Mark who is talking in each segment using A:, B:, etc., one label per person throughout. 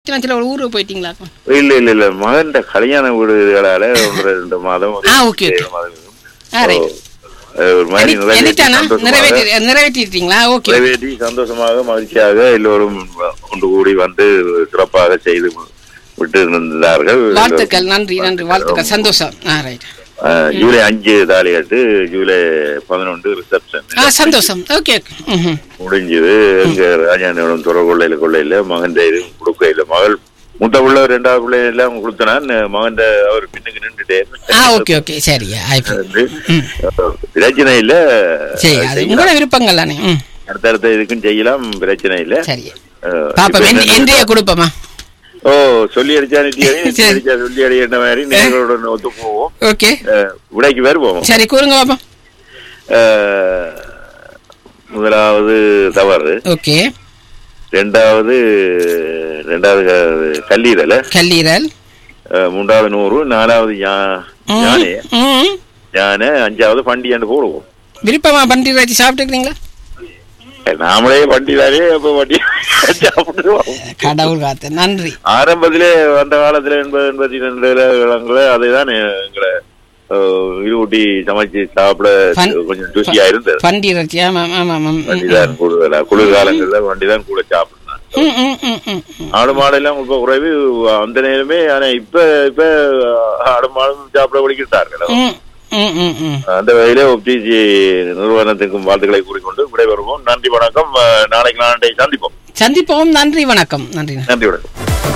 A: சில ஒரு ஊருக்கு போயிட்டீங்களா
B: இல்ல இல்ல இல்ல மகன் கல்யாண வீடுகளால ஒரு ரெண்டு மாதம் ஒரு
A: ஆ, ஓகே, ஓகே.
B: ஏழு மாதம் இருக்கும்.
A: ஆ, ரைட்.
B: So, ஒரு மாதிரி நிறைவேற்றி
A: என்னட்டானா
B: சந்தோஷமாக
A: நிறைவேற்றி நிறைவேற்றிட்டீங்களா ஓகே
B: நிறைவேற்றி சந்தோஷமாக மகிழ்ச்சியாக எல்லோரும் ஒன்று கூடி வந்து சிறப்பாக செய்து விட்டு இருந்தார்கள்
A: வாழ்த்துக்கள் நன்றி நன்றி வாழ்த்துக்கள் சந்தோஷம் ஆ ரைட்
B: அஹ், ஜூலை அஞ்சு தாலி கட்டு ஜூலை பதினொன்று ரிசப்ஷன்
A: ஆ சந்தோஷம் ஓகே ஓகே ம்
B: முடிஞ்சது எங்க ராஜாண்டம் தொடர் கொள்ளையில கொள்ளையில மகன் இது கொடுக்கையில மகள் மூத்த பிள்ளை ரெண்டாவது பிள்ளை எல்லாம் கொடுத்தனான் மகன் அவர் பின்னுக்கு நின்றுட்டே
A: ஆ ஓகே ஓகே சரி ஆயிப்போ
B: வந்து, அஹ், பிரச்சனை இல்ல
A: சரி அது
B: செய்யலாம்.
A: உங்களோட விருப்பங்கள் தானே ம்
B: அடுத்தடுத்த இதுக்கும் செய்யலாம் பிரச்சனை இல்ல
A: சரி
B: அஹ்,
A: பாப்போம்
B: இப்ப
A: என்-
B: என்ன-
A: என்றைய கொடுப்போமா
B: ஓ சொல்லி அடிச்சா நித்தி அடி, நித்தி
A: சரி.
B: அடிச்சா சொல்லி அடி என்ன மாதிரி நேர்களோட ஒத்து போவோம்
A: ஓகே
B: அஹ், விடைக்கு வருவோம்
A: சரி கூறுங்க பாப்போம்
B: அஹ், முதலாவது தவறு
A: ஓகே
B: ரெண்டாவது ரெண்டாவது க- கல்லீரல
A: கல்லீரல்
B: அஹ், மூன்றாவது நூறு நாலாவது யா-
A: ம்,
B: யானை
A: ம்.
B: யானை அஞ்சாவது பண்டியாண்டு போடுவோம்
A: விருப்பமா பண்டி வச்சு சாப்பிட்டுக்கிறீங்களா
B: நாமளே வண்டி தானே அப்ப வண்டி சாப்பிடுவோம்
A: கடவுள் காத்து நன்றி
B: ஆரம்பத்திலே அந்த காலத்துல எண்பது எண்பத்தி ரெண்டுல இளங்களை அதுதான் எங்களை அஹ், இருவூட்டி சமைச்சு சாப்பிட
A: பன்-
B: கொஞ்சம் ருசியா இருந்தது
A: பண்டி இறைச்சி ஆமா ஆமா ஆமா ம்,
B: வண்டிதான் கூடுதலா குளிர்காலங்கள்ல வண்டிதான் கூட சாப்பிடுறாங்க
A: ம், ம், ம், ம், ம்.
B: ஆடு மாடெல்லாம் இப்ப குறைவு அந்த நேரமே ஆனா இப்ப இப்ப ஆடு மாடும் சாப்பிட வலிக்கிட்டார்கள்
A: ம், ம், ம், ம்.
B: அந்த வகையிலே ஒப்டிஜி நிறுவனத்துக்கும் வாழ்த்துக்களை கூறிக்கொண்டு விடைபெறுவோம் நன்றி வணக்கம் அஹ், நாளைக்கு நாளை சந்திப்போம்
A: சந்திப்போம் நன்றி வணக்கம் நன்றி
B: நன்றி வணக்கம்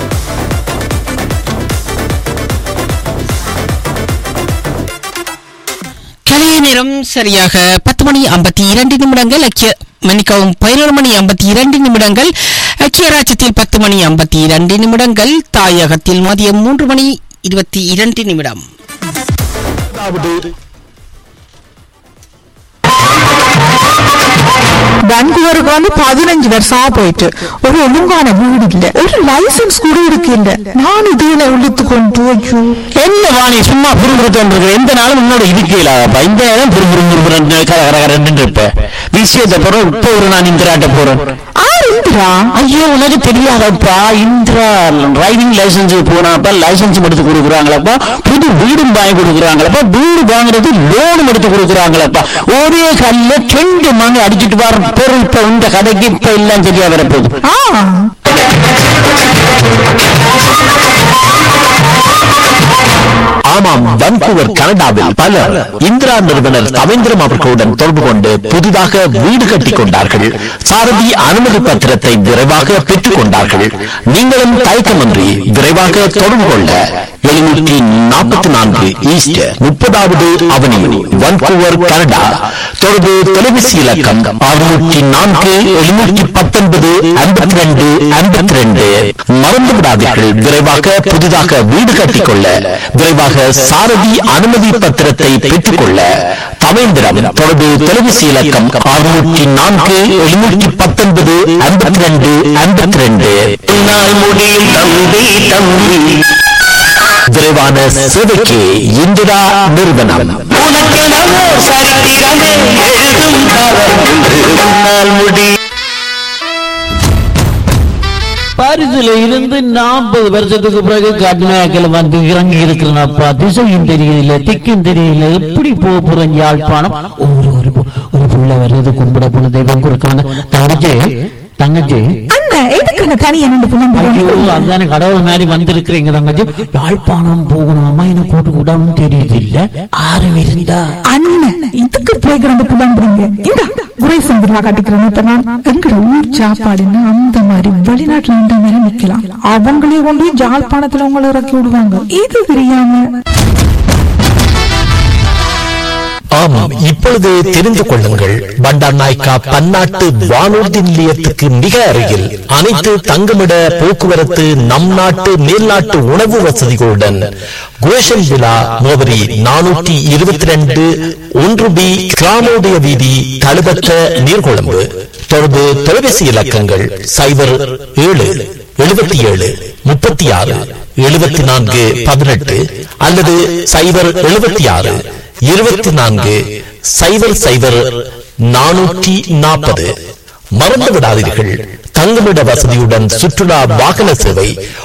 A: கலைய நேரம் சரியாக பத்து மணி ஐம்பத்தி இரண்டு நிமிடங்கள் ஐக்கிய மன்னிக்கவும் பதினோரு மணி ஐம்பத்தி இரண்டு நிமிடங்கள் ஐக்கிய ராஜ்யத்தில் பத்து மணி ஐம்பத்தி இரண்டு நிமிடங்கள் தாயகத்தில் மதியம் மூன்று மணி இருபத்தி இரண்டு நிமிடம்
C: பெங்களூருக்கு வந்து பதினஞ்சு வருஷமா போயிட்டு ஒரு ஒழுங்கான வீடு இல்ல ஒரு லைசன்ஸ் கூட இருக்கு இல்ல நான் இதுல இழுத்து கொண்டு ஐயோ
D: என்ன வாணி சும்மா புரிஞ்சுட்டு எந்த நாளும் முன்னோட இருக்கலாப்பா இந்த நேரம் புரிபுறு கர கர கரன்னு இருப்ப விஷயத்தை போறோம் இப்ப ஒரு நான் இந்திராட்ட போறேன்
C: ஆர் இந்திரா
D: ஐயோ உனக்கு தெரியாதப்பா இந்திரா டிரைவிங் லைசன்ஸ் போனாப்பா லைசன்ஸ் எடுத்து கொடுக்குறாங்களப்பா புது வீடும் வாங்கி கொடுக்குறாங்களப்பா வீடு வாங்குறது லோனும் எடுத்து கொடுக்குறாங்களப்பா ஒரே கல்ல ரெண்டு மணி அடிச்சிட்டு வர பொருள் இப்ப இந்த கடைக்கு இப்ப எல்லாம் சரியா வரப்போகுது
C: ஆ
D: ஆமாம் வன்கூவர் கனடாவில் பலர் இந்திரா நிறுவனர் ரவீந்திரம் அவர்களுடன் தொடர்பு கொண்டு புதிதாக வீடு கட்டிக் கொண்டார்கள் சாரதி அனுமதி பத்திரத்தை விரைவாக பெற்றுக் கொண்டார்கள் நீங்களும் தயக்கமின்றி விரைவாக தொடர்பு கொள்ள எழுநூற்றி நாற்பத்தி நான்கு ஈஸ்ட் முப்பதாவது அவனியூ வன்கூவர் கனடா தொடர்பு தொலைபேசி இலக்கம் அறுநூற்றி நான்கு எழுநூற்றி பத்தொன்பது ஐம்பத்தி ரெண்டு ஐம்பத்தி ரெண்டு மறந்து விடாதீர்கள் விரைவாக புதிதாக வீடு கட்டிக்கொள்ள விரைவாக சாரதி அனுமதி பத்திரத்தை பெற்றுக்கொள்ள தவேந்திரம் தொடர்பு தொலைபேசி இலக்கம் அறுநூற்றி நான்கு எழுநூற்றி பத்தொன்பது ஐம்பத்தி ரெண்டு ஐம்பத்தி ரெண்டு முடியும் தம்பி தம்பி விரைவான சேவைக்கு இந்திரா நிறுவனம் உனக்கெனவோ சரித்திரமே எழுதும் காலம் என்று உன்னால் முடி
E: பாரிஸ்ல இருந்து நாற்பது வருஷத்துக்கு பிறகு கர்நாயகில வந்து இறங்கி இருக்கிறனப்பா திசையும் தெரியல திக்கும் தெரியல எப்படி போக போறேன் யாழ்ப்பாணம் ஒரு ஒரு பு- ஒரு புள்ள வர்றது கும்பிட போன தெய்வம் கொடுக்காங்க தங்கச்சி தங்கச்சி
C: அந்த எதுக்கு தனியா நின்று புலம்புறோம்
E: ஐயோ அதான கடவுள் மாதிரி வந்திருக்கிறீங்க தங்கச்சி யாழ்ப்பாணம் போகணுமா எனக்கு கூட்டு கூடாமல் தெரியுது இல்ல ஆறு இருந்தா
C: அண்ணன் இதுக்கு போய் கிடந்து புலம்புறீங்க இந்த குறை சந்திரா காட்டிக்கிறேன் இப்ப நான் எங்கட ஊர் சாப்பாடுன்னு அந்த மாதிரி வெளிநாட்டுல இந்த மாதிரி நிக்கலாம் அவங்களே கொண்டு போய் ஜாழ்ப்பாணத்துல உங்களை இறக்கி விடுவாங்க இது தெரியாம
D: ஆமாம் இப்பொழுது தெரிந்து கொள்ளுங்கள் பண்டார் நாய்க்கா பன்னாட்டு வானூர்தி நிலையத்துக்கு மிக அருகில் அனைத்து தங்குமிட போக்குவரத்து நம் நாட்டு மேல்நாட்டு உணவு வசதிகளுடன் குரேஷன் விழா முகவரி நானூற்றி இருபத்தி ரெண்டு ஒன்று பி கிராமோதய வீதி தழுபற்ற நீர்கொழும்பு தொடர்பு தொலைபேசி இலக்கங்கள் சைபர் ஏழு எழுபத்தி ஏழு முப்பத்தி ஆறு எழுபத்தி நான்கு பதினெட்டு அல்லது சைபர் எழுபத்தி ஆறு இருபத்தி நான்கு சைபர் சைபர் நானூற்றி நாற்பது மறந்து விடாதீர்கள் தங்குமிட வசதியுடன் சுற்றுலா வாகன சேவை